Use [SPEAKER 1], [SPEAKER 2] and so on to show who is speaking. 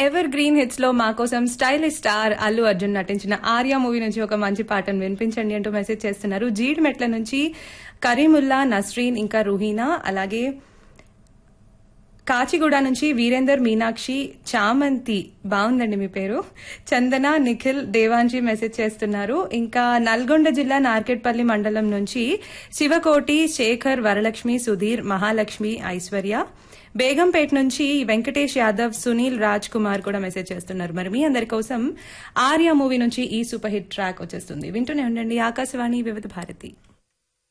[SPEAKER 1] ever green hits లో మా కోసం స్టైలిష్ స్టార్ అల్లు అర్జున్ నటించిన ఆర్య మూవీ నుంచి ఒక మంచి పాటను వినిపించండి అంటూ మెసేజ్ చేస్తున్నారు జీడ్ మెట్ల నుంచి కరీముల్లా నస్రీన్ ఇంకా రుహీనా అలాగే కాచిగూడ నుంచి వీరేందర్ మీనాక్షి చామంతి బాగుందండి మీ పేరు చందన నిఖిల్ దేవాంజీ మెసేజ్ చేస్తున్నారు ఇంకా నల్గొండ జిల్లా నార్కెట్పల్లి మండలం నుంచి శివకోటి శేఖర్ వరలక్ష్మి సుధీర్ మహాలక్ష్మి ఐశ్వర్య బేగంపేట నుంచి వెంకటేష్ యాదవ్ సునీల్ రాజ్ కుమార్ కూడా మెసేజ్ చేస్తున్నారు మరి మీ అందరి కోసం ఆర్య మూవీ నుంచి ఈ సూపర్ హిట్ ట్రాక్ వచ్చేస్తుంది వింటూనే ఉండండి ఆకాశవాణి వివిధ భారతి